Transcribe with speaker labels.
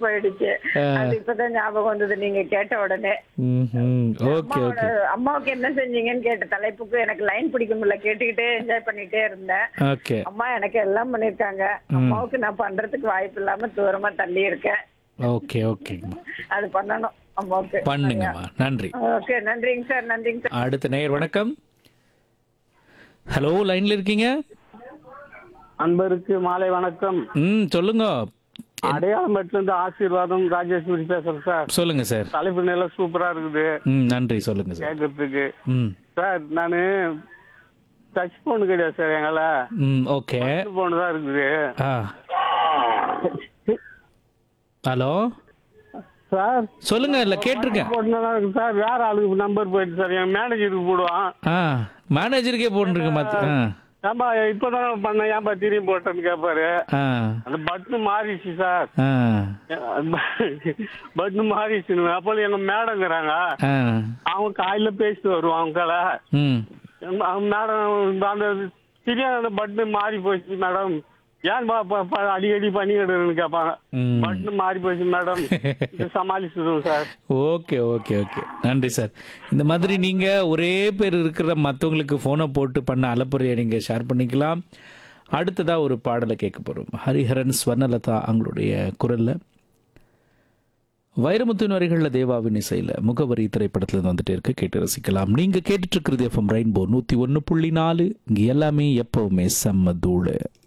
Speaker 1: போயிடுச்சு அது இப்பதான் ஞாபகம் வந்தது நீங்க கேட்ட உடனே
Speaker 2: ம்ஹும். ஓகே
Speaker 1: அம்மாவோட
Speaker 2: ஓகே
Speaker 1: அம்மாவுக்கு என்ன செஞ்சீங்கன்னு கேட்ட தலைப்புக்கு எனக்கு லைன் பிடிக்க முடியல கேட்டுக்கிட்டே என்ஜாய் பண்ணிட்டே இருந்தேன்
Speaker 2: ஓகே
Speaker 1: அம்மா எனக்கு எல்லாம் பண்ணிருக்காங்க அம்மாவுக்கு நான் பண்றதுக்கு வாய்ப்பு இல்லாம தூரமா தள்ளி இருக்கேன்
Speaker 2: ஓகே ஓகேங்கம்மா
Speaker 1: அது பண்ணணும் அம்மாவுக்கு
Speaker 2: பண்ணுங்கம்மா நன்றி
Speaker 1: ஓகே நன்றிங்க சார் நன்றிங்க சார்
Speaker 2: அடுத்த நேயர் வணக்கம் ஹலோ லைன்ல இருக்கீங்க
Speaker 3: அன்பருக்கு மாலை வணக்கம்
Speaker 2: ம் சொல்லுங்க
Speaker 3: அடையாளம்பட்டில இருந்து ஆசீர்வாதம் ராஜேஸ்வரி பேசுறேன் சார்
Speaker 2: சொல்லுங்க சார்
Speaker 3: தலைப்பு நல்லா சூப்பரா இருக்குது
Speaker 2: ம் நன்றி சொல்லுங்க சார்
Speaker 3: கேட்கறதுக்கு
Speaker 2: ம்
Speaker 3: சார் நானு டச் போன் கிடையாது சார் எங்கள
Speaker 2: ம் ஓகே
Speaker 3: போன் தான் இருக்குது
Speaker 2: ஆ ஹலோ
Speaker 3: சார்
Speaker 2: சொல்லுங்க இல்ல கேட்டிருக்கேன்
Speaker 3: போன் தான் இருக்கு சார் வேற ஆளுக்கு நம்பர் போயிட்டு சார் என் மேனேஜருக்கு போடுவான்
Speaker 2: ஆ மேனேஜருக்கே போட்டுருக்கு மாத்தி ஆ
Speaker 3: ஏன்பா இப்பதான் பண்ண ஏன்பா திரும்பி போட்டேன்னு கேட்பாரு
Speaker 2: ஆ
Speaker 3: அந்த பட்டன் மாறிடுச்சு சார்
Speaker 2: ஆ
Speaker 3: பட்டன் மாறிடுச்சு அப்போ எங்க மேடங்கிறாங்க
Speaker 2: ஆ
Speaker 3: அவங்க காலையில பேசிட்டு வருவான் அவங்கள
Speaker 2: ம்
Speaker 3: மேடம் அந்த தெரியாத பட்டன் மாறி போச்சு மேடம் ஏன் பா- பா- பா- அடிக்கடி பண்ணிக்கிடுன்னு கேட்பாங்க
Speaker 2: ம்.
Speaker 3: பட்டன் மாறி போச்சு மேடம் இதை சமாளிச்சிடுவோம் சார்
Speaker 2: ஓகே ஓகே ஓகே நன்றி சார் இந்த மாதிரி நீங்க ஒரே பேர் இருக்கிற மற்றவங்களுக்கு ஃபோனை போட்டு பண்ண அலப்புறையை நீங்க ஷேர் பண்ணிக்கலாம் அடுத்ததா ஒரு பாடலை கேட்க போறோம் ஹரிஹரன் ஸ்வர்ணலதா அவங்களுடைய குரல்ல வைரமுத்தின் வரிகளில் தேவாவின் இசையில் முகவரி திரைப்படத்துல இருந்து வந்துட்டே இருக்கு கேட்டு ரசிக்கலாம் நீங்க கேட்டுட்டு இருக்கிறது எஃப்எம் ரெயின்போ நூத்தி ஒன்று புள்ளி நாலு இங்க எல்லாமே எப்பவுமே செம்ம தூளு